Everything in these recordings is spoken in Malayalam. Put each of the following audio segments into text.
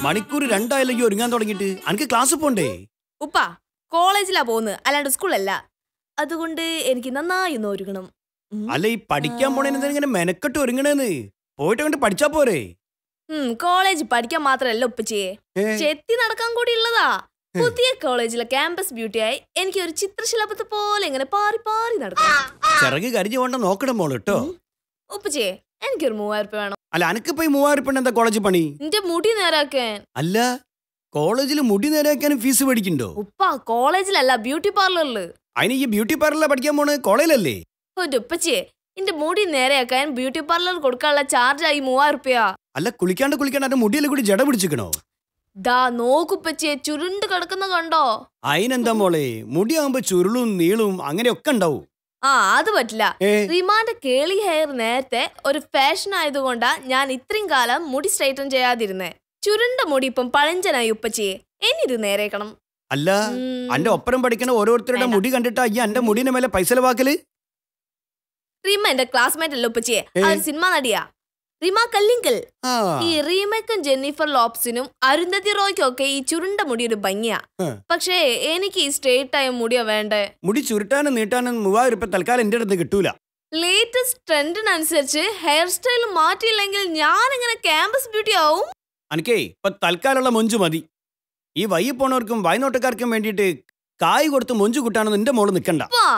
മണിക്കൂർ രണ്ടായാലും ഈ ഒരുങ്ങാൻ തുടങ്ങിയിട്ട് അനക്ക് ക്ലാസ് പോണ്ടേ ഉപ്പ കോളേജിലാ പോകുന്നത് അല്ലാണ്ട് സ്കൂളല്ല അതുകൊണ്ട് എനിക്ക് നന്നായി ഒന്ന് ഒരുങ്ങണം ഉം. അല്ല ഈ പഠിക്കാൻ പോണേന് ഇങ്ങനെ മെനക്കെട്ട് ഒരുങ്ങണേന്ന് പോയിട്ട് അങ്ങോട്ട് പഠിച്ചാ പോരെ ഉം, കോളേജ് പഠിക്കാൻ മാത്രല്ല ഉപ്പച്ചിയെ ഏ, ചെത്തി നടക്കാൻ കൂടി ഉള്ളതാ പുതിയ കോളേജിലെ ക്യാമ്പസ് ബ്യൂട്ടിയായി എനിക്ക് ഒരു ചിത്രശലഭത്തെ പോലെ ഇങ്ങനെ പാറി പാറി നടക്കണം ചിറക് കരിഞ്ഞു പോണ്ട നോക്കണം മോള് കേട്ടോ ഉപ്പച്ചിയെ എനിക്കൊരു മൂവായിരം രൂപ വേണം അല്ല അനക്ക് പോയി മൂവായിരം ഉറുപ്പിക എന്താ കോളേജിൽ പണി നിന്റെ മുടി നേരാക്കാൻ അല്ല കോളേജിൽ മുടി നേരെയാക്കാനും ഫീസ് മേടിക്കണ്ടോ ഉപ്പ കോളേജിലല്ല ബ്യൂട്ടി പാർലറില് അതിന് ഈ ബ്യൂട്ടി പാർലറിലെ പഠിക്കാൻ പോണ് കോളേജിലല്ലേ ഒരു ഉപ്പച്ചിയെ എന്റെ മുടി നേരെയാക്കാൻ ബ്യൂട്ടി പാർലർ കൊടുക്കാനുള്ള ചാർജായി മൂവായിരം രൂപയാ അല്ല കുളിക്കാണ്ട് കുളിക്കാണ്ട് അതിന്റെ മുടിയിൽ കൂടി ജട പിടിച്ചിക്കണോ ദാ നോക്കുപ്പച്ചിയെ ചുരുണ്ട് കിടക്കുന്ന കണ്ടോ അതിനെന്താ മോളെ മുടിയാകുമ്പോ ചുരുളും നീളും അങ്ങനെയൊക്കെ ഉണ്ടാവും ആ അത് പറ്റില്ല ഏ റിമാന്റെ കേളി ഹെയർ നേരത്തെ ഒരു ഫാഷൻ ആയതുകൊണ്ടാ ഞാൻ ഇത്രയും കാലം മുടി സ്ട്രൈറ്റൻ ചെയ്യാതിരുന്നേ ചുരുണ്ട മുടി ഇപ്പം പഴഞ്ചനായി ഉപ്പച്ചിയെ എന്നിത് നേരേക്കണം അല്ല ഉം. അന്റെ ഒപ്പരം പഠിക്കണ ഓരോരുത്തരുടെ വേണ്ട. മുടി കണ്ടിട്ട് അയ്യ എന്റെ മുടിന്റെ മേലെ പൈസ ചെലവാക്കല് റീമ എന്റെ ക്ലാസ്മേറ്റ് അല്ല ഉപ്പച്ചിയെ ഏ. അവർ സിനിമ നടിയാ റീമ കല്ലിങ്കൽ ആ ഈ റീമയ്ക്കും ജെന്നിഫർ ലോപ്സിനും അരുന്ധതി റോയ്ക്കും ഒക്കെ ഈ ചുരുണ്ട മുടി ഒരു ഭംഗിയാ ആ. പക്ഷേ എനിക്ക് ഈ സ്ട്രേറ്റ് ആയ മുടിയാ വേണ്ടേ മുടി ചുരുട്ടാനും നീട്ടാനും മൂവായിരം രൂപ തൽക്കാലം എന്റെ അടുത്ത് കിട്ടൂല ലേറ്റസ്റ്റ് ട്രെൻഡിനനുസരിച്ച് ഹെയർ സ്റ്റൈൽ മാറ്റിയില്ലെങ്കിൽ ഞാൻ എങ്ങനെ ക്യാമ്പസ് ബ്യൂട്ടി ആവും അനക്കേ ഇപ്പൊ തൽക്കാലമുള്ള മൊഞ്ചു മതി ഈ വയ്യ പോണവർക്കും വയനോട്ടക്കാർക്കും വേണ്ടിയിട്ട് കായ് കൊടുത്ത് മൊഞ്ചു കൂട്ടാനൊന്നും എന്റെ മോള് നിക്കണ്ട വാ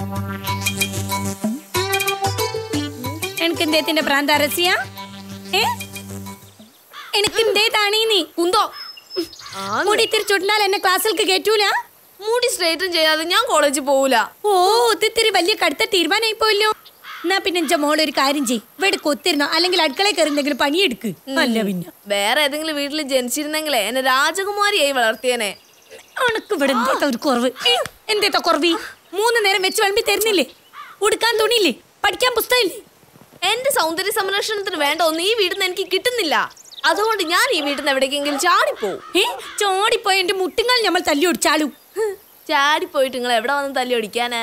എനിക്ക് എന്തേത്തിന്റെ ഭ്രാന്ത രസിയ ഏ എനിക്ക് എന്തേതാണീ നീ കുന്തോ മുടി തിരിച്ചുണ്ടാൽ എന്നെ ക്ലാസ്സിലേക്ക് കയറ്റൂല മുടി സ്ട്രേറ്റൻ ചെയ്യാതെ ഞാൻ കോളേജിൽ പോകൂല ഓ ഒത്തിരി വലിയ കടുത്ത തീരുമാനമായി പോയല്ലോ എന്നാ പിന്നെ എന്റെ മോൾ ഒരു കാര്യം ചെയ് ഇവിടെ കൊത്തിരുന്നോ അല്ലെങ്കിൽ അടുക്കളയിൽ കയറി എന്തെങ്കിലും പണിയെടുക്ക് അല്ല പിന്നെ വേറെ ഏതെങ്കിലും വീട്ടിൽ ജനിച്ചിരുന്നെങ്കിലേ എന്നെ രാജകുമാരിയായി വളർത്തിയേനെ അണക്ക് ഇവിടെ എന്തേത്ത ഒരു കുറവ് ഏ, എന്തേത്ത കുറവി മൂന്ന് നേരം വെച്ച് വിളമ്പി തരുന്നില്ലേ ഉടുക്കാൻ തുണിയില്ലേ പഠിക്കാൻ പുസ്തകമില്ലേ എന്റെ സൗന്ദര്യ സംരക്ഷണത്തിന് വേണ്ട ഒന്നും ഈ വീട്ടിൽ നിന്ന് എനിക്ക് കിട്ടുന്നില്ല അതുകൊണ്ട് ഞാൻ ഈ വീട്ടിൽ നിന്ന് എവിടേക്കെങ്കിലും ചാടിപ്പോവും ഏ ചോടിപ്പോയ എന്റെ മുട്ടുങ്ങൾ നമ്മൾ തല്ലി ഒടിച്ചാലു ചാടിപ്പോയിട്ട് നിങ്ങൾ എവിടെ വന്ന് തല്ലി ഒടിക്കാനാ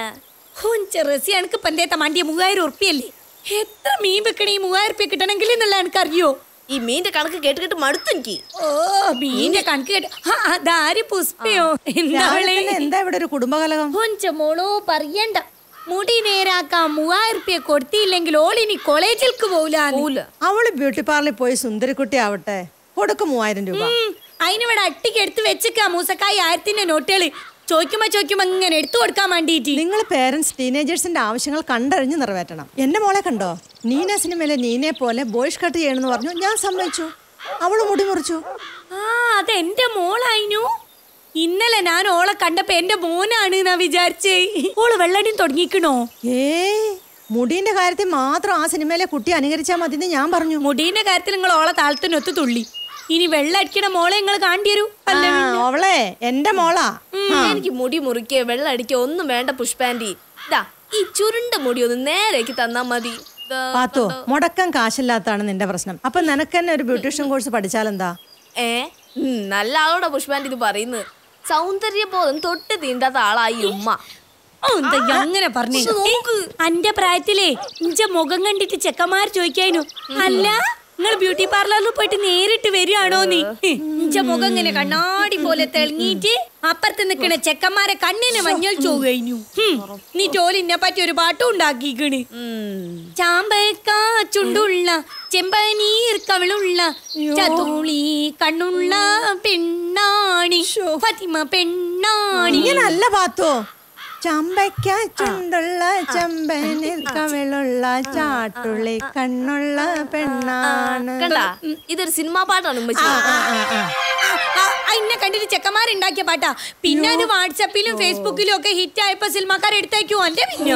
ചെറസി എനിക്ക് പന്തേത്ത മണ്ടിയ മൂവായിരം ഉറുപ്പിയല്ലേ എത്ര മീൻ വെക്കണ ഈ മൂവായിരം ഉറുപ്പ്യ കിട്ടണമെങ്കിൽ എന്നുള്ള എനിക്ക് അറിയോ ഈ മീന്റെ കണക്ക് കേട്ട് കേട്ട് മടുത്തു എനിക്ക് ഓ മീന്റെ കണക്ക് കേട്ട് ആ, അതാര് പുഷ്പയോ എന്താ രാവിലെ തന്നെ എന്താ ഇവിടെ ഒരു കുടുംബകലകം മോളോ പറയണ്ട മുടി നേരാക്കാൻ മൂവായിരം ഉറുപ്പ്യ കൊടുത്തില്ലെങ്കിൽ ഓളിനി കോളേജിലേക്ക് പോകൂല പോവില്ല അവള് ബ്യൂട്ടി പാർലറിൽ പോയി സുന്ദരിക്കുട്ടി ആവട്ടെ കൊടുക്കും മൂവായിരം രൂപ അതിനിവിടെ അട്ടിക്ക് എടുത്ത് വെച്ചിക്കാ മൂസക്കായി ആയിരത്തിന്റെ നോട്ടുകള് ചോദിക്കുമ്പോ ചോദിക്കുമ്പോ ഇങ്ങനെ എടുത്തു കൊടുക്കാൻ വേണ്ടിട്ട് നിങ്ങൾ പേരൻസ് ടീനേജേഴ്സിന്റെ ആവശ്യങ്ങൾ കണ്ടറിഞ്ഞ് നിറവേറ്റണം എന്റെ മോളെ കണ്ടോ നീന സിനിമയിലെ നീനെ പോലെ ബോയ്സ് കട്ട് ചെയ്യണമെന്ന് പറഞ്ഞു ഞാൻ സമ്മതിച്ചു അവള് മുടി മുറിച്ചു ആ അത് എന്റെ മോളായിനു ഇന്നലെ ഞാൻ ഓളെ കണ്ടപ്പോ എന്റെ മോനാണ് എന്നാ വിചാരിച്ചേ ഓള് വെള്ളടിയും തുടങ്ങിക്കണോ ഏ മുടീന്റെ കാര്യത്തിൽ മാത്രം ആ സിനിമയിലെ കുട്ടി അനുകരിച്ചാൽ മതി എന്ന് ഞാൻ പറഞ്ഞു മുടീന്റെ കാര്യത്തിൽ നിങ്ങൾ ഓളെ താളത്തിനൊത്ത് തുള്ളി ഇനി വെള്ളം അടിക്കണ മോളെ നിങ്ങൾ കാണ്ടിയരു ആ, അവളെ എന്റെ മോളാ എനിക്ക് മുടി മുറിക്കേ വെള്ളം അടിക്കോ ഒന്നും വേണ്ട പുഷ്പാൻറ്റി ഇതാ ഈ ചുരുണ്ട മുടി ഒന്ന് നേരേക്ക് തന്നാ മതി ദാ, പാത്തു കണ്ടോ? മുടക്കം കാശില്ലാത്താണ് നിന്റെ പ്രശ്നം അപ്പൊ നിനക്ക് തന്നെ ഒരു ബ്യൂട്ടീഷ്യൻ കോഴ്സ് പഠിച്ചാലെന്താ ഏ ഉം, നല്ല ആളോടാ പുഷ്പാൻറ്റി ഇത് പറയുന്നത് സൗന്ദര്യബോധം തൊട്ട് തീണ്ടാത്ത ആളായി ഉമ്മ ഓ, എന്താ ഈ അങ്ങനെ പറഞ്ഞു അന്റെ പ്രായത്തിലേ ഇഞ്ച മുഖം കണ്ടിട്ട് ചെക്കന്മാർ ചോദിക്കാനു അല്ല നിങ്ങൾ ബ്യൂട്ടി പാർലറിൽ പോയിട്ട് നേരിട്ട് വരികയാണോ നീ ഇഞ്ച മുഖം ഇങ്ങനെ കണ്ണാടി പോലെ തെളിഞ്ഞിട്ട് അപ്പുറത്ത് നിൽക്കണ ചെക്കന്മാരെ കണ്ണിന് മഞ്ഞൾ ചോകഴിഞ്ഞു നീ ജോലിനെ പറ്റി ഒരു പാട്ടും ഉണ്ടാക്കിക്കണ് ചാമ്പക്ക ചുണ്ടുള്ള ചെമ്പനീർ കവിളുള്ള ചതോളി കണ്ണുള്ള പെണ്ണാണി ഫാത്തിമ പെണ്ണാണി ഇങ്ങനല്ല പാത്തു ചമ്പയ്ക്ക ചുണ്ടുള്ള ചെമ്പനിൽ കവിളുള്ള ചാട്ടുള്ളി കണ്ണുള്ള പെണ്ണാണ് കണ്ടാ ഇതൊരു സിനിമാ പാട്ടാണ് ഉമ്മച്ചി എന്നെ കണ്ടിട്ട് ചെക്കന്മാരുണ്ടാക്കിയ പാട്ടാ പിന്നെ അത് വാട്സപ്പിലും ഫേസ്ബുക്കിലും ഒക്കെ ഹിറ്റ് ആയപ്പോ സിനിമാക്കാർ എടുത്തേക്കോ അന്റെ പിന്നെ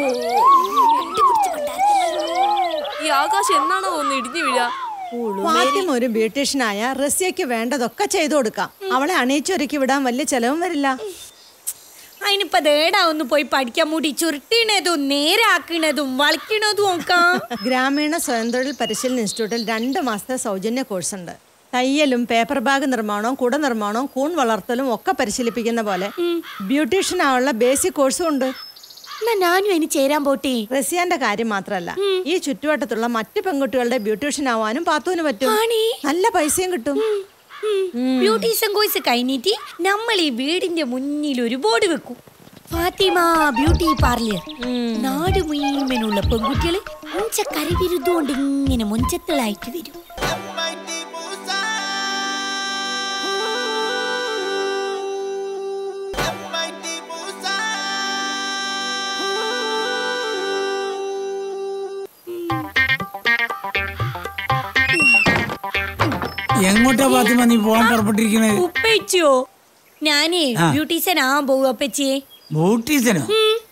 ഈ ആകാശം എന്നാണോ ഒന്ന് ഇടിഞ്ഞു വീഴാ ഫാത്തിമ ഒരു ബ്യൂട്ടീഷ്യനായ റസിയക്ക് വേണ്ടതൊക്കെ ചെയ്തു കൊടുക്കാം അവളെ അണിയിച്ചൊരുക്കി വിടാൻ വലിയ ചെലവും വരില്ല അതിനിപ്പോ ദേടാ ഒന്ന് പോയി പഠിക്കാൻ മുടി ചുരുട്ടിണതും നേരാക്കണതും വളയ്ക്കണതും ഒക്കെ ഗ്രാമീണ സ്വയം തൊഴിൽ പരിശീലന ഇൻസ്റ്റിറ്റ്യൂട്ടിൽ രണ്ട് മാസത്തെ സൗജന്യ കോഴ്സ് ഉണ്ട് തയ്യലും പേപ്പർ ബാഗ് നിർമ്മാണവും കുട നിർമ്മാണവും കൂൺ വളർത്തലും ഒക്കെ പരിശീലിപ്പിക്കുന്ന പോലെ ബ്യൂട്ടീഷ്യൻ ആവാനുള്ള ബേസിക് കോഴ്സും ഉണ്ട് എന്നാ ഞാനും അതിന് ചേരാൻ പോട്ടെ റസിയാന്റെ കാര്യം മാത്രമല്ല ഈ ചുറ്റുവട്ടത്തുള്ള മറ്റു പെൺകുട്ടികളുടെ ബ്യൂട്ടീഷ്യൻ ആവാനും പാത്തുവിന് പറ്റും ആണേ? നല്ല പൈസയും കിട്ടും ബ്യൂട്ടീഷ്യൻ കോഴ്സ് കഴിഞ്ഞിട്ട് നമ്മൾ ഈ വീടിന്റെ മുന്നിൽ ഒരു ബോർഡ് വെക്കും ഫാത്തിമ ബ്യൂട്ടി പാർലർ നാട് മുഴുവനുള്ള പെൺകുട്ടികള് ഉഞ്ച കരവിരുതുകൊണ്ട് ഇങ്ങനെ മുഞ്ചത്തിലായിട്ട് വരും എങ്ങോട്ടാ ഫാത്തിമ നീ പോകാൻ പുറപ്പെട്ടിരിക്കണത് ഉപ്പച്ചോ ഞാനേ ആ. ബ്യൂട്ടീഷ്യൻ ആവാൻ പോകും അപ്പച്ചിയെ ബൂട്ടീസനോ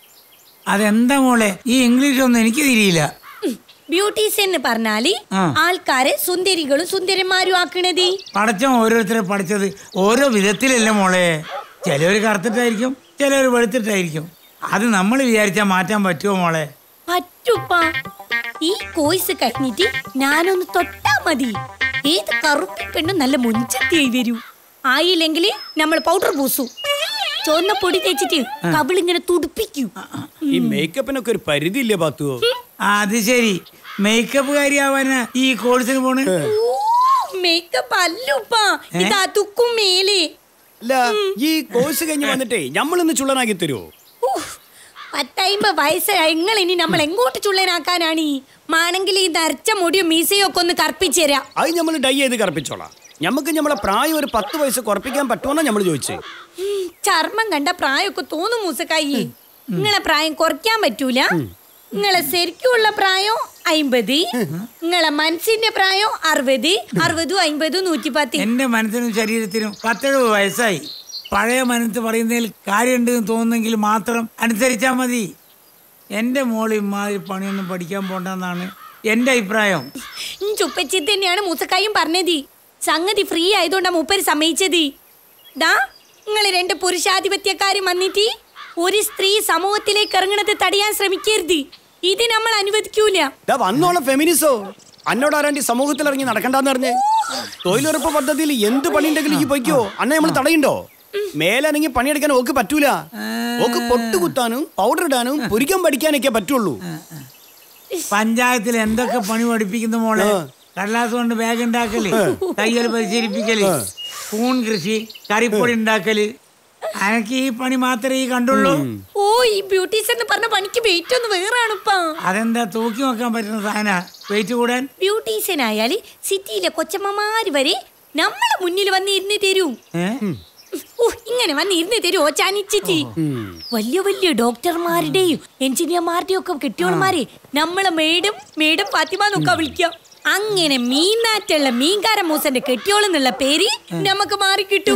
അതെന്താ മോളെ ഈ ഇംഗ്ലീഷ് ഒന്നും എനിക്ക് തിരിയില്ല ബ്യൂട്ടീഷ്യൻ എന്ന് പറഞ്ഞാല് ആ. ആൾക്കാരെ സുന്ദരികളും സുന്ദരന്മാരും ആക്കണത് പടച്ചം ഓരോരുത്തരെ പഠിച്ചത് ഓരോ വിധത്തിലല്ല മോളെ ചിലവർ കറുത്തിട്ടായിരിക്കും ചിലവർ വെളുത്തിട്ടായിരിക്കും അത് നമ്മൾ വിചാരിച്ചാൽ മാറ്റാൻ പറ്റുമോ മോളെ പറ്റുപ്പാ ഈ കോഴ്സ് കഴിഞ്ഞിട്ട് ഞാനൊന്ന് തൊട്ടാ മതി ഏത് കറുപ്പി പെണ്ണും നല്ല മുഞ്ചത്തിയായി വരൂ ആയില്ലെങ്കിൽ നമ്മൾ പൗഡർ പൂസു ചുവന്ന പൊടി തേച്ചിട്ട് കവിളിങ്ങനെ തുടിപ്പിക്കൂ ഈ മേക്കപ്പിനൊക്കെ ഒരു പരിധി ഇല്ലേ പാത്തുവോ ആ, അത് ശരി മേക്കപ്പ് കാര്യാവാനാ ഈ കോഴ്സിന് പോണ് മേക്കപ്പ് അല്ലുപ്പാ ഇതാ തുക്കും മേലെ അല്ല ഈ കോഴ്സ് കഴിഞ്ഞ് വന്നിട്ടേ നമ്മളിന്ന് ചുള്ളനാക്കി തരുമോ ഉഫ്, പത്തൈമ്പത് വയസ്സായി നിങ്ങൾ ഇനി നമ്മൾ എങ്ങോട്ട് ചുള്ളനാക്കാനാണ് മാണെങ്കിൽ ഈ നരച്ച മുടിയോ മീസയോ ഒക്കെ ഒന്ന് കറുപ്പിച്ചുതരാം അത് നമ്മൾ ഡൈ ചെയ്ത് കറപ്പിച്ചോളാം നമുക്ക് നമ്മളെ പ്രായം ഒരു പത്ത് വയസ്സ് കുറപ്പിക്കാൻ പറ്റുമെന്നാ നമ്മൾ ചോദിച്ചേ ഉം, ചർമ്മം കണ്ട പ്രായമൊക്കെ തോന്നും മൂസക്കായി നിങ്ങളെ പ്രായം കുറയ്ക്കാൻ പറ്റൂല നിങ്ങളെ ശരിക്കുള്ള പ്രായം അയിമ്പത് നിങ്ങളെ മനസ്സിന്റെ പ്രായം അറുപത് അറുപതും അയിമ്പതും നൂറ്റിപ്പത്ത് എന്റെ മനസ്സിനും ശരീരത്തിനും പത്തെഴുപത് വയസ്സായി പഴയ മനസ്സ് പറയുന്നതിൽ കാര്യമുണ്ടെന്ന് തോന്നുന്നെങ്കിൽ മാത്രം അനുസരിച്ചാൽ മതി എൻ്റെ മോള് ഇമാതിരി പണിയൊന്നും പഠിക്കാൻ പോണ്ടെന്നാണ് എൻ്റെ അഭിപ്രായം ചുപ്പച്ചി തന്നെയാണ് മൂസക്കായും പറഞ്ഞത് സംഗതി ഫ്രീ ആയതുകൊണ്ടാ മൂപ്പര് സമ്മതിച്ചത് ദാ നിങ്ങൾ രണ്ട് പുരുഷാധിപത്യക്കാരും വന്നിട്ട് ഒരു സ്ത്രീ സമൂഹത്തിലേക്ക് ഇറങ്ങണത് തടയാൻ ശ്രമിക്കരുത് ഇത് നമ്മൾ അനുവദിക്കൂല ഇതാ വന്നോളെ ഫെമിനിസോ അന്നോട് ആരാണ്ടി സമൂഹത്തിൽ ഇറങ്ങി നടക്കണ്ടെന്ന് പറഞ്ഞ് തൊഴിലുറപ്പ് പദ്ധതിയിൽ എന്ത് പണിയുണ്ടെങ്കിലും ഈ പൊയ്ക്കോ അന്നെ നമ്മൾ തടയുണ്ടോ മേലനങ്ങി പണിയെടുക്കാൻ ഓക്ക് പറ്റൂല ഓക്ക് പൊട്ടുകുത്താനും പൗഡർ ഇടാനും പൊരിക്കാൻ പഠിക്കാനൊക്കെ പറ്റുള്ളൂ പഞ്ചായത്തിൽ എന്തൊക്കെ പണി പഠിപ്പിക്കുന്നു മോളെ കടലാസ് കൊണ്ട് ബാഗ് ഉണ്ടാക്കല് തയ്യൽ പരിശീലിപ്പിക്കല് കൂൺ കൃഷി കറിപ്പൊടി ഉണ്ടാക്കല് അനക്ക് ഈ പണി മാത്രമേ ഈ കണ്ടുള്ളൂ ഓ ഈ ബ്യൂട്ടീസ് എന്ന് പറഞ്ഞ പണിക്ക് വെയിറ്റ് ഒന്ന് വേറാണിപ്പാ അതെന്താ തൂക്കി നോക്കാൻ പറ്റുന്ന സാധന വെയിറ്റ് കൂടാൻ ബ്യൂട്ടീഷ്യൻ ആയാല് സിറ്റിയിലെ കൊച്ചമ്മമാര് വരെ നമ്മളെ മുന്നിൽ വന്ന് ഇരുന്ന് തരൂ ഏ? ഓ ഇങ്ങനെ വന്ന് ഇരുന്ന് തരുമോ ചാനിച്ചിട്ട് വലിയ വലിയ ഡോക്ടർമാരുടെയും എഞ്ചിനീയർമാരുടെയും ഒക്കെ കെട്ടിയോൾമാരെ നമ്മളെ മേഡം മേഡം ഫാത്തിമ നോക്കാ വിളിക്കാം അങ്ങനെ മീനാറ്റുള്ള മീൻകാര മൂസന്റെ കെട്ടിയോളെന്നുള്ള പേര് നമുക്ക് മാറി കിട്ടും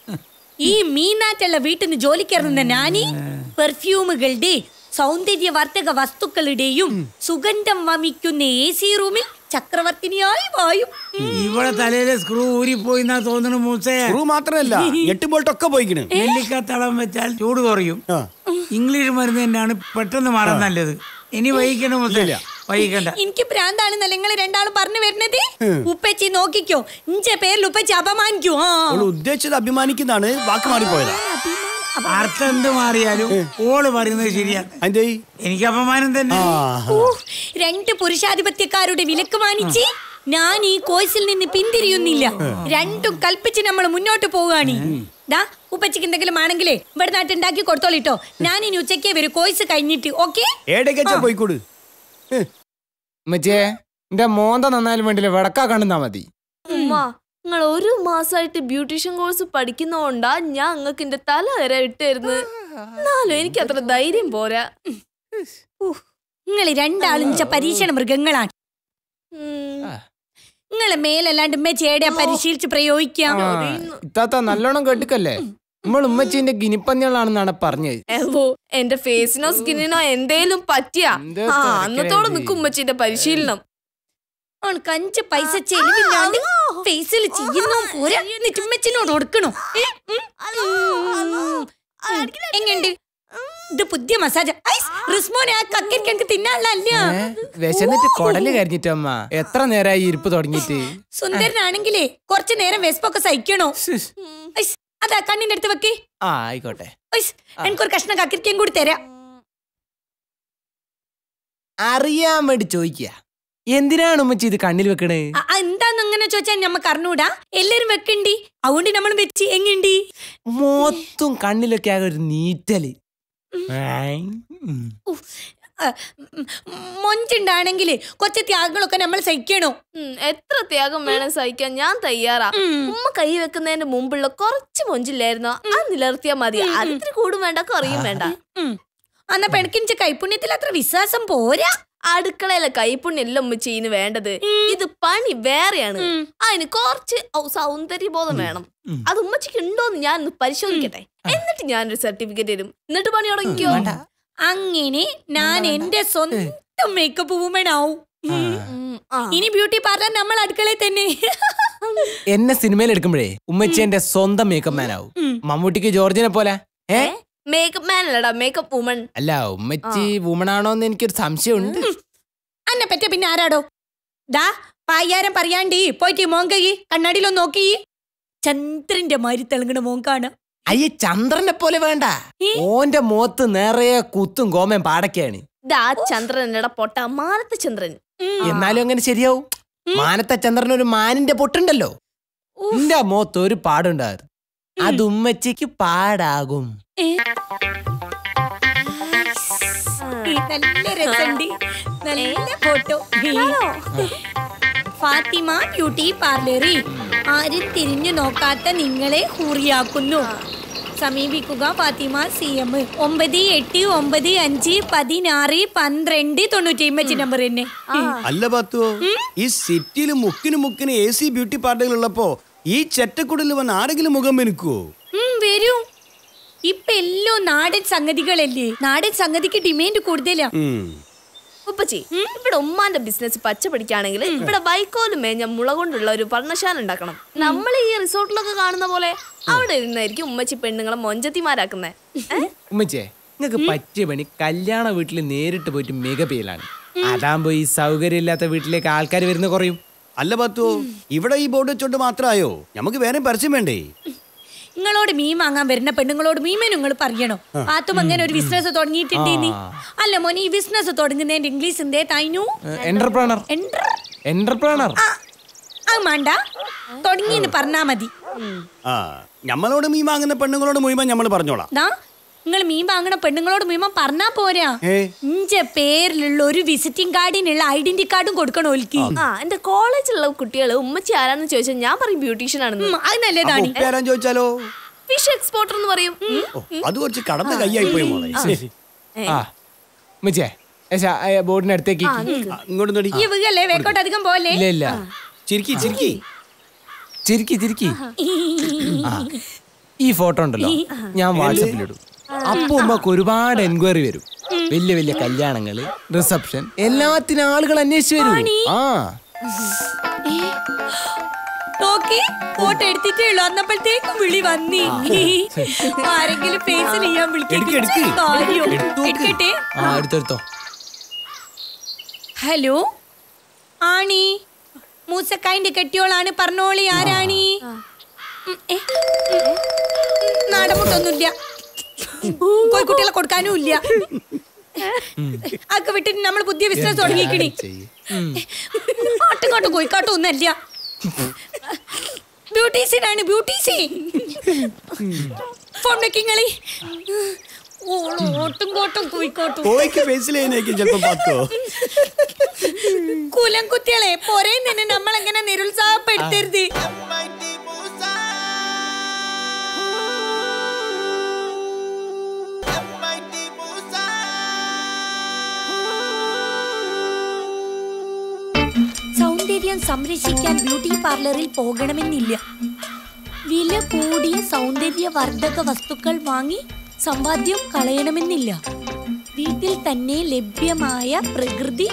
ഈ മീനാറ്റുള്ള വീട്ടിൽ നിന്ന് ജോലിക്കിറങ്ങുന്ന നാനി പെർഫ്യൂമുകളുടെ സൗന്ദര്യവർദ്ധക വസ്തുക്കളുടെയും സുഗന്ധം വമിക്കുന്ന എ സി റൂമിൽ ചക്രവർത്തിനിയായി വായും ഇവിടെ തലയിലെ സ്ക്രൂ ഊരിപ്പോയി എന്നാ തോന്നുന്നു മൂസേ സ്ക്രൂ മാത്രമല്ല എട്ട് ബോൾട്ടൊക്കെ പോയിക്കണ് നെല്ലിക്ക തളം വെച്ചാൽ ചൂട് കുറയും ആ. ഇംഗ്ലീഷ് മരുന്ന് തന്നെയാണ് പെട്ടെന്ന് മാറാൻ നല്ലത് ഇനി വൈകിക്കണ്ട മൂസേ വൈകിക്കണ്ട എനിക്ക് ഭ്രാന്താണെന്നല്ല നിങ്ങൾ രണ്ടാളും പറഞ്ഞു വരുന്നത് ഉപ്പച്ചി നോക്കിക്കോ ഇഞ്ച പേരിൽ ഉപ്പച്ചി അപമാനിക്കൂ ആ അവൾ ഉദ്ദേശിച്ചത് അഭിമാനിക്കുന്നതാണ് വാക്ക് മാറിപ്പോയതാ അർത്ഥം എന്ത് മാറിയാലും ഓള് പറയുന്നത് ശരിയാണ് അതിന്റെ എനിക്ക് അപമാനം തന്നെ ഊ, രണ്ട് പുരുഷാധിപത്യക്കാരുടെ വിലക്ക് മാനിച്ച് ഞാൻ ഈ കോഴ്സിൽ നിന്ന് പിന്തിരിയുന്നില്ല രണ്ടും കൽപ്പിച്ച് നമ്മൾ മുന്നോട്ട് പോവുകയാണ് ദാ ഉപ്പച്ചിക്ക് എന്തെങ്കിലും ആണെങ്കിലേ ഇവിടെ നാട്ടുണ്ടാക്കി കൊടുത്തോളിട്ടോ ഞാൻ ഇനി ഉച്ചയ്ക്ക് വരും കോഴ്സ് കഴിഞ്ഞിട്ട് ഓക്കെ ഏടേക്കച്ച പോയിക്കൂട് ഉമ്മച്ചേ എന്റെ മോന്ത നന്നായാലും വേണ്ടില്ല വിടക്കാ കണ്ടുന്നാ മതി ഉമ്മ നിങ്ങൾ ഒരു മാസമായിട്ട് ബ്യൂട്ടീഷ്യൻ കോഴ്സ് പഠിക്കുന്നോണ്ടാ ഞാൻ നിങ്ങൾക്ക് എന്റെ തല വരെ ഇട്ടായിരുന്നു എന്നാലും എനിക്ക് അത്ര ധൈര്യം പോരാ നിങ്ങൾ രണ്ടാളും ഇഞ്ച പരീക്ഷണ മൃഗങ്ങളാണ് ഉം. നിങ്ങളെ മേലല്ലാണ്ട് ഉമ്മച്ചേടെ പരിശീലിച്ച് പ്രയോഗിക്കാം ആ, ഇത്താത്ത നല്ലോണം കേട്ടിക്കല്ലേ നമ്മൾ ഉമ്മച്ചീന്റെ ഗിനിപ്പന്നികളാണെന്നാണ് പറഞ്ഞത് എവോ എന്റെ ഫേസിനോ സ്കിന്നിനോ എന്തേലും പറ്റിയാ എന്ത് ആ തിരക്കിലാ അന്നത്തോടെ ഇത്? നിക്കും ഉമ്മച്ചിന്റെ പരിശീലനം അവൾക്ക് അഞ്ച് പൈസ ചെലവില്ലാണ്ട് ഫേസിൽ ചെയ്യുന്നു പോരാ എന്നിട്ട് ഉമ്മച്ചിനോട് കൊടുക്കണോ ഏ? ഉം? ഉം. എങ്ങണ്ട് ഇത് പുതിയ മസാജ് ഐസ്, റിസ്മോനെ ആ കക്കരിക്ക് എനിക്ക് തിന്നാനല്ല ഏ? വിശന്നിട്ട് കൊടല് കരിഞ്ഞിട്ടമ്മ എത്ര നേരമായി ഇരിപ്പ് തുടങ്ങിയിട്ട് സുന്ദരനാണെങ്കിലേ കുറച്ചു നേരം വെസ്പൊക്കെ സഹിക്കണോ ഐസ്, അതാ കണ്ണിന്റെ അടുത്ത് വെക്ക് ആ ആയിക്കോട്ടെ ഐസ്, എനിക്കൊരു കഷ്ണം കക്കരിക്കയും കൂടി തരാം അറിയാൻ വേണ്ടി ചോദിക്കുക എന്തിനാണ് ഉമ്മച്ചി ഇത് കണ്ണിൽ വെക്കണേ ആ, ആ, എന്താന്ന് അങ്ങനെ വെക്കണ ചോദിച്ചാൽ നമ്മക്ക് അറിഞ്ഞൂടാ എല്ലാരും വെക്കണ്ടി അതുകൊണ്ട് നമ്മൾ വെച്ച് എങ്ങണ്ടി മൊത്തം കണ്ണിലൊക്കെ ആകെ ഒരു നീറ്റല് ഏയ്. ഉം. മൊഞ്ചുണ്ടാണെങ്കിൽ കൊച്ചു ത്യാഗങ്ങളൊക്കെ നമ്മൾ സഹിക്കണോ ഉം, എത്ര ത്യാഗം വേണം സഹിക്കാൻ ഞാൻ തയ്യാറാ ഉമ്മ കൈ വെക്കുന്നതിന് മുമ്പുള്ള കുറച്ച് മൊഞ്ചില്ലായിരുന്നോ അത് നിലർത്തിയാ മതി അതിന് കൂടും വേണ്ട കുറയും വേണ്ട ഉം. അന്ന പെണക്കിഞ്ച കൈപുണ്യത്തിൽ അത്ര വിശ്വാസം പോരാ അടുക്കളയിലെ കൈപ്പുണ്യെല്ലാം ഉമ്മച്ചീന് വേണ്ടത് ഇത് പണി വേറെയാണ് അതിന് കുറച്ച് ഔ- സൗന്ദര്യബോധം വേണം അത് ഉമ്മച്ചിക്ക് ഉണ്ടോന്ന് ഞാൻ ഒന്ന് പരിശോധിക്കട്ടെ എന്നിട്ട് ഞാനൊരു സർട്ടിഫിക്കറ്റ് തരും എന്നിട്ട് പണി തുടങ്ങിക്കോ അങ്ങനെ ഞാൻ എന്റെ സ്വന്തം മേക്കപ്പ് വുമൺ ആവും ഉം. ഉം, ആ. ഇനി ബ്യൂട്ടി പാർലർ നമ്മൾ അടുക്കളയിൽ തന്നെ എന്നെ സിനിമയിൽ എടുക്കുമ്പോഴേ ഉമ്മച്ചി എന്റെ സ്വന്തം മേക്കപ്പ് മാൻ ആവും മമ്മൂട്ടിക്ക് ജോർജിനെ പോലെ ഏ മേക്കപ്പ് മാൻ അല്ലടാ മേക്കപ്പ് വുമൺ അല്ല ഉമ്മച്ചി വുമണാണോന്ന് എനിക്കൊരു സംശയമുണ്ട് അന്നെ പറ്റ പിന്നെ ആരാടോ ദാ പായ്യാരം പറയാണ്ടി പോയിട്ട് മോങ്കി കണ്ണാടിയിലൊന്ന് നോക്കി ചന്ദ്രന്റെ മാരി തെളുങ്ങണ മോങ്കാണ് അയ്യ ചന്ദ്രനെ പോലെ വേണ്ട ഓന്റെ മുഖത്ത് നിറയെ കുത്തും കോമയും പാടൊക്കെയാണ് ഇതാ ചന്ദ്രൻ എന്നടാ പൊട്ട മാനത്തെ ചന്ദ്രൻ എന്നാലും അങ്ങനെ ശരിയാവും മാനത്തെ ചന്ദ്രൻ ഒരു മാനിന്റെ പൊട്ടുണ്ടല്ലോ എന്റെ മുഖത്ത് ഒരു പാടുണ്ടായിരുന്നു അത് ഉമ്മച്ചിക്ക് പാടാകും ഈ നല്ല രസണ്ട് നല്ല ഫോട്ടോ ഫാത്തിമ ബ്യൂട്ടി പാർലറിൽ ആരും തിരിഞ്ഞു നോക്കാത്ത നിങ്ങളെ ഹൂറിയാക്കുന്നു സമീപിക്കുക ഫാത്തിമ സി എം ഒമ്പത് എട്ട് ഒമ്പത് അഞ്ച് പതിനാറ് പന്ത്രണ്ട് തൊണ്ണൂറ്റി അമ്പത്തി നമ്പർ തന്നെ അല്ല പത്തുവോ ഈ സിറ്റിയിൽ മുക്കിന് മുക്കിന് എ സി ബ്യൂട്ടി പാർട്ടികൾ ഉള്ളപ്പോ ഈ ചെറ്റക്കുടലിൽ വന്ന് ആരെങ്കിലും മുഖം മെനുക്കുവോ ഉം, വരൂ ഇപ്പൊ എല്ലോ നാടൻ സംഗതികളല്ലേ നാടൻ സംഗതിക്ക് ഡിമാൻഡ് കൂടുതലാ ഉം. ഉപ്പച്ചി ഇവിടെ ഉമ്മാന്റെ ബിസിനസ് പച്ച പിടിക്കുകയാണെങ്കിൽ ഇവിടെ വൈക്കോലും മേഞ്ഞ മുള കൊണ്ടുള്ള ഒരു പർണശാല ഉണ്ടാക്കണം നമ്മൾ ഈ റിസോർട്ടിലൊക്കെ കാണുന്ന പോലെ അവിടെ ഇരുന്നായിരിക്കും ഉമ്മച്ചി പെണ്ണുങ്ങളെ മൊഞ്ചത്തിമാരാക്കുന്നേ ഉമ്മച്ചേ നിങ്ങൾക്ക് പറ്റിയ പണി കല്യാണ വീട്ടിൽ നേരിട്ട് പോയിട്ട് മികപ്പയിലാണ് അതാകുമ്പോ ഈ സൗകര്യമില്ലാത്ത വീട്ടിലേക്ക് ആൾക്കാർ വരുന്ന കുറയും അല്ല പത്തുവോ ഇവിടെ ഈ ബോർഡ് വെച്ചോണ്ട് മാത്രമായോ നമുക്ക് വേറെ പരസ്യം വേണ്ടേ നിങ്ങളോട് മീൻ വാങ്ങാൻ വരുന്ന പെണ്ണുങ്ങളോട് മീമേ നിങ്ങൾ പറയണോ പാത്തും അങ്ങനെ ഒരു ബിസിനസ് തുടങ്ങിയിട്ടുണ്ടേന്ന് അല്ല മോനെ ഈ ബിസിനസ് തുടങ്ങുന്നതിന്റെ ഇംഗ്ലീഷ് എന്തേ തായിനു എന്റർപ്രണർ എന്റർപ്രണർ ആ അത് വേണ്ട തുടങ്ങിയെന്ന് പറഞ്ഞാ മതി ആ ഞമ്മളോട് മീൻ വാങ്ങുന്ന പെണ്ണുങ്ങളോട് മുഴുവൻ നമ്മൾ പറഞ്ഞോളാം ദാ നിങ്ങൾ മീൻ വാങ്ങണ പെണ്ണുങ്ങളോട് മീമ പറഞ്ഞാ പോരാ ഏ ഇഞ്ച പേരിലുള്ള ഒരു വിസിറ്റിംഗ് കാർഡിനുള്ള ഐഡന്റി കാർഡും കൊടുക്കണം ഓൽക്ക് ആ എന്റെ കോളേജിലുള്ള കുട്ടികൾ ഉമ്മച്ചി ആരാന്ന് ചോദിച്ചാൽ ഞാൻ പറയും ബ്യൂട്ടീഷ്യൻ ആണെന്ന് ഉം, അത് നല്ലതാണ് ഉപ്പേരാൻ ചോദിച്ചാലോ ഫിഷ് എക്സ്പോർട്ടർ എന്ന് പറയും ഉം. ഓ, അത് കുറച്ച് കടന്ന കൈയായി പോയി മോളെ ആ ഉമ്മച്ചേ ബോർഡിന് അടുത്തേക്ക് ആ, ഇങ്ങോട്ട് നടി ഈ വികല്ലേ വേക്കോട്ട് അധികം പോലെ ഇല്ല ഇല്ല ചിരിക്കി ചിരിക്കി ചിരിക്കി ചിരിക്കി ആ ഈ ഫോട്ടോ ഉണ്ടല്ലോ ഞാൻ വാട്സപ്പിലിടും അപ്പൊ ഉമ്മക്ക് ഒരുപാട് എൻക്വയറി വരും വലിയ വലിയ കല്യാണങ്ങള് റിസപ്ഷൻ എല്ലാത്തിനും ആളുകൾ അന്വേഷിച്ചു വരും ആ നോക്കി ഫോട്ടോ എടുത്തിട്ടേ ഉള്ളൂ അന്നപ്പോഴത്തേക്കും വിളി വന്നി ആരെങ്കിലും ഫേസ് ചെയ്യാൻ എടുക്ക്, എടുക്ക്. കാര്യം എടുത്ത് നോക്ക്. എടുക്കട്ടെ ആ എടുത്തെടുത്തോ ഹലോ ആണി മൂസക്കായിന്റെ കെട്ടിയോളാണ് പറഞ്ഞോളി ആരാണി ഉം, ഏ, ഉം, നാടമുട്ടൊന്നുമില്ല കോഴിക്കുട്ടികളെ കൊടുക്കാനും ഇല്ല അതൊക്കെ വിട്ടിട്ട് നമ്മൾ പുതിയ ബിസിനസ് തുടങ്ങിക്കണി ആട്ടുകാട്ടും കോഴിക്കാട്ടും ഒന്നല്ല ബ്യൂട്ടീസിനാണ് ബ്യൂട്ടീസി ഫോൺ വെക്കിങ്ങളി ഓട്ടും കോട്ടും കോഴിക്കോട്ടും കോയ്ക്ക് ഫേസിലേക്കും ചിലപ്പോ പത്തോ കുലം കുത്തികളെ പോരെ തന്നെ നമ്മൾ എങ്ങനെ നിരുത്സാഹപ്പെടുത്തരുത് സൗന്ദര്യം സംരക്ഷിക്കാൻ ബ്യൂട്ടി പാർലറിൽ പോകണമെന്നില്ല വില കൂടിയ സൗന്ദര്യവർദ്ധക വസ്തുക്കൾ വാങ്ങി സമ്പാദ്യം കളയണമെന്നില്ല വീട്ടിൽ തന്നെ ലഭ്യമായ പ്രകൃതി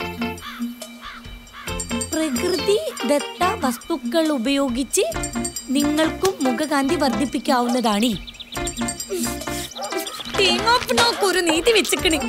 പ്രകൃതി ദത്ത വസ്തുക്കൾ ഉപയോഗിച്ച് നിങ്ങൾക്കും മുഖകാന്തി വർദ്ധിപ്പിക്കാവുന്നതാണ് തേങ്ങാപ്പിണ്ണോക്കൊരു നീതി വെച്ചിക്കണേ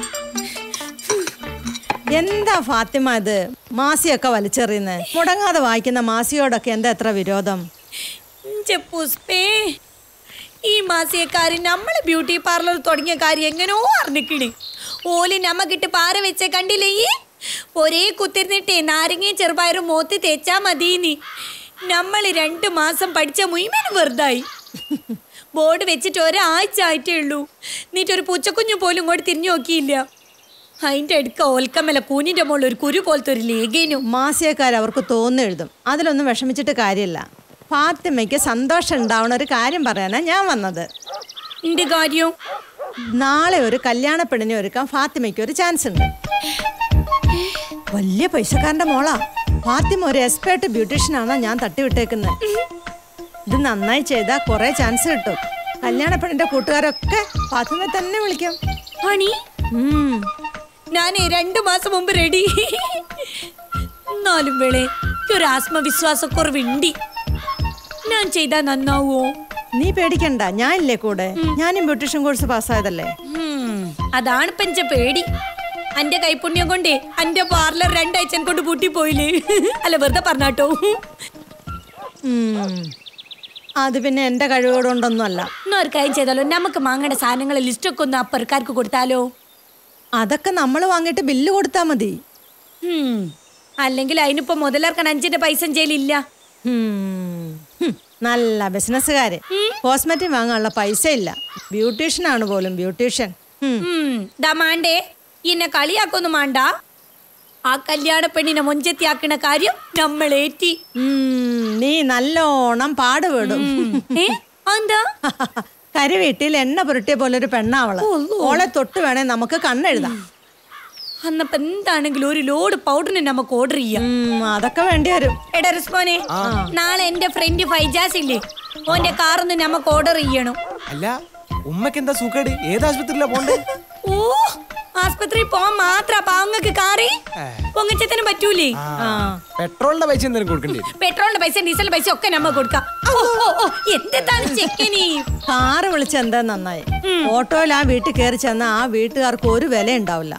എന്താ ഫാത്തിമ ഇത് മാസിയൊക്കെ വലിച്ചെറിയുന്നത് മുടങ്ങാതെ വായിക്കുന്ന മാസിയോടൊക്കെ എന്താ എത്ര വിരോധം ഇഞ്ച പുഷ്പേ ഈ മാസിയക്കാര് നമ്മളെ ബ്യൂട്ടി പാർലർ തുടങ്ങിയ കാര്യം എങ്ങനെയോ അറിഞ്ഞിക്കണ് ഓല് നമ്മക്കിട്ട് പാര വെച്ച കണ്ടില്ലേ ഈ ഒരേ കുത്തിരുന്നിട്ടേ നാരങ്ങയും ചെറുപയറും മോത്തി തേച്ചാ മതീനി നമ്മൾ രണ്ടു മാസം പഠിച്ച മുഴുവനും വെറുതായി ബോർഡ് വെച്ചിട്ട് ഒരാഴ്ച ആയിട്ടേ ഉള്ളൂ എന്നിട്ട് ഒരു പൂച്ചക്കുഞ്ഞു പോലും ഇങ്ങോട്ട് തിരിഞ്ഞു നോക്കിയില്ല അതിന്റെ അടുക്ക ഓൽക്കമ്മല കൂനിന്റെ മുകളിൽ ഒരു കുരു പോലത്തെ ഒരു ലേഖേനും മാസികക്കാർ അവർക്ക് തോന്നുന്നു എഴുതും അതിലൊന്നും വിഷമിച്ചിട്ട് കാര്യമില്ല ഫാത്തിമയ്ക്ക് സന്തോഷം ഉണ്ടാവണ ഒരു കാര്യം പറയാനാ ഞാൻ വന്നത് എന്റെ കാര്യം നാളെ ഒരു കല്യാണ പെണ്ണിനെ ഒരുക്കാൻ ഫാത്തിമയ്ക്ക് ഒരു ചാൻസ് ഉണ്ട് വലിയ പൈസക്കാരന്റെ മോളാ ഫാത്തിമ ഒരു എക്സ്പേർട്ട് ബ്യൂട്ടീഷ്യൻ ആണെന്നാ ഞാൻ തട്ടിവിട്ടേക്കുന്നത് ഇത് നന്നായി ചെയ്താൽ കുറെ ചാൻസ് കിട്ടും കല്യാണ പെണ്ണിന്റെ കൂട്ടുകാരൊക്കെ ഫാത്തിമയെ തന്നെ വിളിക്കും ഹണി ഉം. ഞാനേ രണ്ടു മാസം മുമ്പ് റെഡി എന്നാലും വേളെ ഒരു ആത്മവിശ്വാസക്കുറവുണ്ടി ഞാൻ ചെയ്താ നന്നാവോ നീ പേടിക്കണ്ട ഞാൻ ഇല്ലേ കൂടെ ഞാനും ബ്യൂട്ടീഷ്യൻ കോഴ്സ് പാസ്സായതല്ലേ ഹും, അതാണ് പെഞ്ച പേടി അന്റെ കൈപുണ്യം കൊണ്ടേ അന്റെ പാർലർ രണ്ടാഴ്ച കൊണ്ട് പൂട്ടി പോയില്ലേ അല്ല വെറുതെ പറഞ്ഞാട്ടോ ഉം. അത് പിന്നെ എന്റെ കഴിവുകൊണ്ടൊന്നുമല്ല എന്നാ ഒരു കാര്യം ചെയ്താലോ നമുക്ക് വാങ്ങേണ്ട സാധനങ്ങളെ ലിസ്റ്റൊക്കെ ഒന്ന് അപ്പർക്കാർക്ക് കൊടുത്താലോ അതൊക്കെ നമ്മൾ വാങ്ങിയിട്ട് ബില്ല് കൊടുത്താൽ മതി ഹും, അല്ലെങ്കിൽ അതിനിപ്പോ മുതലിറക്കാൻ അഞ്ചിന്റെ പൈസ ജയിലില്ല ഉം. ഹും. നല്ല ബിസിനസ്സുകാര് കോസ്മെറ്റിക് വാങ്ങാനുള്ള പൈസ ഇല്ല ബ്യൂട്ടീഷ്യൻ ആണ് പോലും ബ്യൂട്ടീഷ്യൻ ഉം. ദാ മാണ്ടേ എന്നെ കളിയാക്കൊന്നും മാണ്ട ആ കല്യാണ പെണ്ണിനെ മൊഞ്ചത്തിയാക്കണ കാര്യം നമ്മളേറ്റി ഉം. നീ നല്ലോണം പാടുപെടും ഏ എന്താ കരുവീട്ടിൽ എണ്ണ പുരട്ടിയ പോലെ ഒരു പെണ്ണാവള് ഓളെ തൊട്ട് വേണേ നമുക്ക് കണ്ണെഴുതാം അന്നപ്പോ എന്താണെങ്കിലും ഒരു ലോഡ് പൗഡറിന് നമുക്ക് ഓർഡർ ചെയ്യാം ഉം, അതൊക്കെ വേണ്ടി വരും എടാ റിസ്മോനെ നാളെ എന്റെ ഫ്രണ്ട് ഫൈജാസ് ഇല്ലേ ഓന്റെ കാറൊന്ന് നമുക്ക് ഓർഡർ ചെയ്യണം അല്ല ഉമ്മക്ക് എന്താ സുഖേട് ഏത് ആശുപത്രിയിലാ പോണ്ടേ ഓ ആസ്പത്രി പോവാൻ മാത്ര പാവങ്ങൾക്ക് കാറി പൊങ്ങച്ചത്തിന് പറ്റൂലേ ആ പെട്രോളിന്റെ പൈസ എന്തെങ്കിലും കൊടുക്കേണ്ടി വരും പെട്രോളിന്റെ പൈസ ഡീസലിന്റെ പൈസ ഒക്കെ നമ്മ കൊടുക്കാം ഓ ഓ ഓ എന്താണ് ചെക്കനി കാറ് വിളിച്ച എന്താ നന്നായി ഓട്ടോയിൽ ആ വീട്ടിൽ കയറി ചെന്ന ആ വീട്ടുകാർക്ക് ഒരു വില ഉണ്ടാവില്ല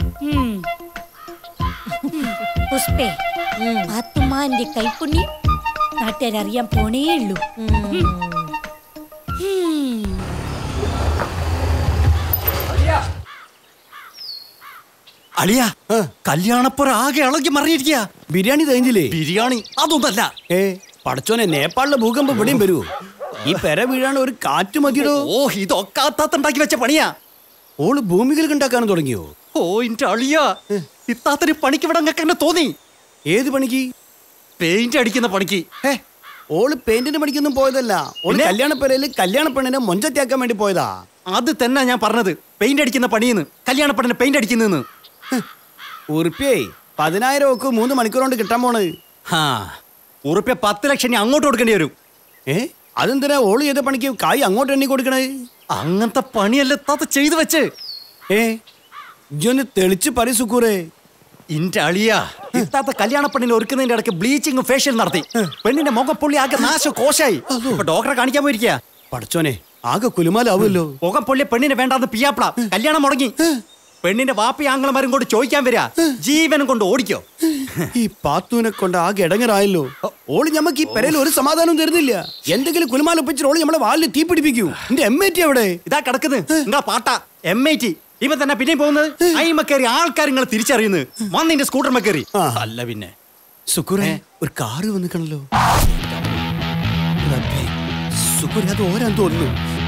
പുഷ്പേ പാത്തുമാന്റെ കൈപ്പുണ്യം നാട്ടുകാരറിയാൻ പോണേ ഉള്ളൂ ഉം. അളിയ കല്യാണപ്പുര ആകെ ഇളകി മറിയിരിക്കുക ബിരിയാണി തേഞ്ഞില്ലേ ബിരിയാണി അതൊന്നല്ല ഏ പടച്ചോനെ നേപ്പാളിലെ ഭൂകമ്പം ഇവിടെയും വരുവോ ഈ പെര വീഴാണ് ഒരു കാറ്റ് മതിയടോ ഓ ഇതൊക്കെ അത്താത്തുണ്ടാക്കി വെച്ച പണിയാ ഓള് ഭൂമികൾക്ക് ഉണ്ടാക്കാനും തുടങ്ങിയോ ഓ ഇന്റെ അളിയ ഇത്താത്തിന് പണിക്ക് ഇവിടെ അങ്ങക്ക് എന്നെ തോന്നി ഏത് പണിക്ക് പെയിന്റ് അടിക്കുന്ന പണിക്ക് ഹേ ഓള് പെയിന്റിന് പണിക്കൊന്നും പോയതല്ല ഓള് കല്യാണ പെരയില് കല്യാണ പെണ്ണിനെ മൊഞ്ചത്തിയാക്കാൻ വേണ്ടി പോയതാ അത് തന്നെ ഞാൻ പറഞ്ഞത് പെയിന്റ് അടിക്കുന്ന പണിയെന്ന് കല്യാണപ്പണിനെ പെയിന്റ് അടിക്കുന്നെന്ന് ഉറുപ്പിയേ പതിനായിരം ഒക്കെ മൂന്ന് മണിക്കൂർ കൊണ്ട് കിട്ടാൻ പോണ് ഹാ ഉറുപ്പ്യ പത്ത് ലക്ഷം ഇനി അങ്ങോട്ട് കൊടുക്കേണ്ടി വരും ഏ അതെന്തിനാ ഓള് ചെയ്ത പണിക്ക് കായ് അങ്ങോട്ട് എണ്ണി കൊടുക്കണേ അങ്ങനത്തെ പണിയല്ല താത്ത ചെയ്തു വെച്ച് ഏ ഇജ്ജൊന്ന് തെളിച്ച് പറി സുക്കൂറേ ഇന്റെ അളിയ ഇത്താത്ത കല്യാണ പെണ്ണിനെ ഒരുക്കുന്നതിന്റെ ഇടയ്ക്ക് ബ്ലീച്ചിങ് ഫേഷ്യൽ നടത്തി പെണ്ണിന്റെ മുഖം പൊള്ളി ആകെ നാശം കോശായി ഇപ്പൊ ഡോക്ടറെ കാണിക്കാൻ പോയിരിക്കുക പടച്ചോനെ ആകെ കുലുമാലാവുമല്ലോ മുഖം പൊള്ളിയ പെണ്ണിനെ വേണ്ടാന്ന് പിയാപ്പിള കല്യാണം മുടങ്ങി പെണ്ണിന്റെ വാപ്പി ആങ്ങളമാരും കൊണ്ട് ചോദിക്കാൻ വരിക ജീവനും കൊണ്ട് ഓടിക്കോ ഈ പാത്തൂനെ കൊണ്ട് ആകെ ഇടങ്ങറായല്ലോ ഓള് ഞമ്മക്ക് ഈ പെരയിൽ ഒരു സമാധാനവും തരുന്നില്ല എന്തെങ്കിലും കുലുമാല ഒപ്പിച്ചിട്ട് ഓള് നമ്മളെ വാലിൽ തീ പിടിപ്പിക്കൂ എന്റെ എം എ ടി എവിടെ ഇതാ കിടക്കുന്നത് നിങ്ങളെ പാട്ട എം ഐ ടി ഇവൻ തന്നെ പിന്നെയും പോകുന്നത് അയിമക്കേറി ആൾക്കാർ നിങ്ങൾ തിരിച്ചറിയുന്നത് വന്നിന്റെ സ്കൂട്ടർ മക്കേറി ആ. അല്ല പിന്നെ സുക്കുറേ ഒരു കാറ് വന്നിക്കണല്ലോ റബ്ബേ, സുക്കുറെ അത് ഓരാൻ തോന്നുന്നു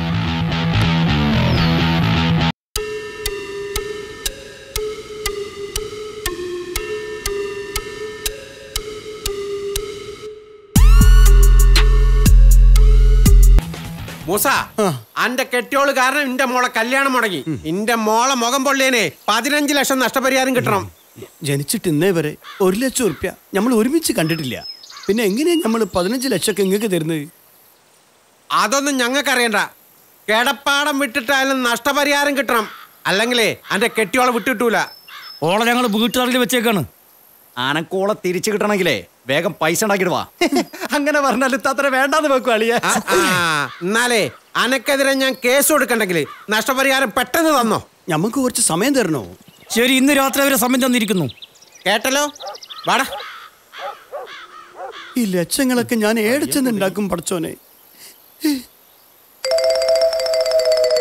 മൂസ അന്റെ കെട്ടിയോള് കാരണം ഇന്റെ മോളെ കല്യാണം മുടങ്ങി ഇന്റെ മോളെ മുഖം പൊള്ളിയനെ പതിനഞ്ച് ലക്ഷം നഷ്ടപരിഹാരം കിട്ടണം ജനിച്ചിട്ട് ഇന്നേ വരെ ഒരു ലക്ഷം ഉറുപ്യ നമ്മൾ ഒരുമിച്ച് കണ്ടിട്ടില്ല പിന്നെ എങ്ങനെയാ നമ്മൾ പതിനഞ്ച് ലക്ഷമൊക്കെ ഇങ്ങക്ക് തരുന്നത് അതൊന്നും ഞങ്ങൾക്ക് അറിയണ്ട കിടപ്പാടം വിട്ടിട്ടായാലും നഷ്ടപരിഹാരം കിട്ടണം അല്ലെങ്കിലേ അന്റെ കെട്ടിയോളെ വിട്ടിട്ടൂല ഓളെ ഞങ്ങൾ വീട്ടുകാരിൽ വെച്ചേക്കാണ് ആനക്കോളെ തിരിച്ചു കിട്ടണമെങ്കിലേ വേഗം പൈസ ഉണ്ടാക്കിയിട്ട് വാ അങ്ങനെ പറഞ്ഞാൽ ഇത്താത്ര വേണ്ടാന്ന് വെക്കും അളിയ ആ, ആ, എന്നാലേ അനക്കെതിരെ ഞാൻ കേസ് കൊടുക്കണ്ടെങ്കിൽ നഷ്ടപരിഹാരം പെട്ടെന്ന് തന്നോ ഞമ്മക്ക് കുറച്ച് സമയം തരണോ ശരി ഇന്ന് രാത്രി അവരെ സമയം തന്നിരിക്കുന്നു കേട്ടല്ലോ വാടാ ഈ ലക്ഷങ്ങളൊക്കെ ഞാൻ ഏടിച്ചെന്നുണ്ടാക്കും പടച്ചോനെ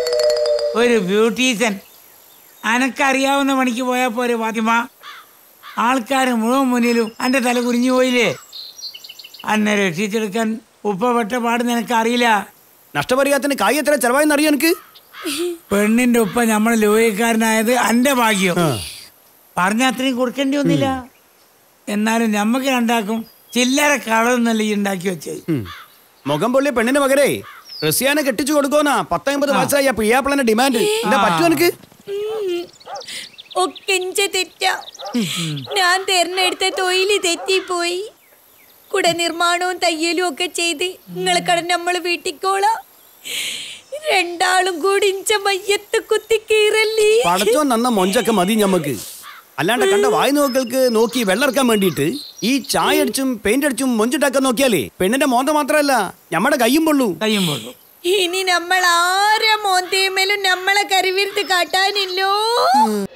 ഒരു ബ്യൂട്ടീഷ്യൻ അനക്കറിയാവുന്ന പണിക്ക് പോയാൽ പോരെ ഫാത്തിമ ആൾക്കാർ മുഴുവൻ മുന്നിലും എന്റെ തല കുരിഞ്ഞു പോയില്ലേ അന്നെ രക്ഷിച്ചെടുക്കാൻ ഉപ്പ പെട്ട പാട് നിനക്ക് അറിയില്ല നഷ്ടപരിഹാരത്തിന് കായ് എത്ര ചെലവായെന്ന് അറിയാം എനിക്ക് പെണ്ണിന്റെ ഉപ്പ നമ്മളെ ലോഹിക്കാരനായത് എന്റെ ഭാഗ്യം പറഞ്ഞ അത്രയും കൊടുക്കേണ്ടി വന്നില്ല എന്നാലും ഞമ്മക്ക് രണ്ടാക്കും ചില്ലറ കളന്നല്ല ഈ ഉണ്ടാക്കി വെച്ചത് മുഖം പൊള്ളിയ പെണ്ണിന് പകരേ റസിയാനെ കെട്ടിച്ചു കൊടുക്കോന്നാ പത്തൊമ്പത് വയസ്സായി ആ പിയാപ്പിളന്റെ ഡിമാൻഡ് എന്താ പറ്റുമോ എനിക്ക് ഒക്കെ ഇഞ്ച തെറ്റ ഞാൻ തെരഞ്ഞെടുത്ത തൊഴില് തെറ്റിപ്പോയി കുട നിർമ്മാണവും തയ്യലും ഒക്കെ ചെയ്ത് നിങ്ങളെ കട നമ്മൾ വീട്ടിക്കോളാം രണ്ടാളും കൂടി ഇഞ്ച മയ്യത്ത് കുത്തി കീറല്ലേ പടച്ചോ നന്ന മൊഞ്ചൊക്കെ മതി ഞമ്മക്ക് അല്ലാണ്ട് കണ്ട വായു നോക്കൾക്ക് നോക്കി വെള്ളറക്കാൻ വേണ്ടിയിട്ട് ഈ ചായ അടിച്ചും പെയിന്റ് അടിച്ചും മൊഞ്ചിട്ടാക്കാൻ നോക്കിയാലേ പെണ്ണിന്റെ മോന്ത മാത്രല്ല ഞമ്മടെ കയ്യും പൊള്ളൂ കയ്യും പൊള്ളും ഇനി നമ്മൾ ആരെ മോന്തേമേലും നമ്മളെ കരുവിരുത്ത് കാട്ടാനില്ലോ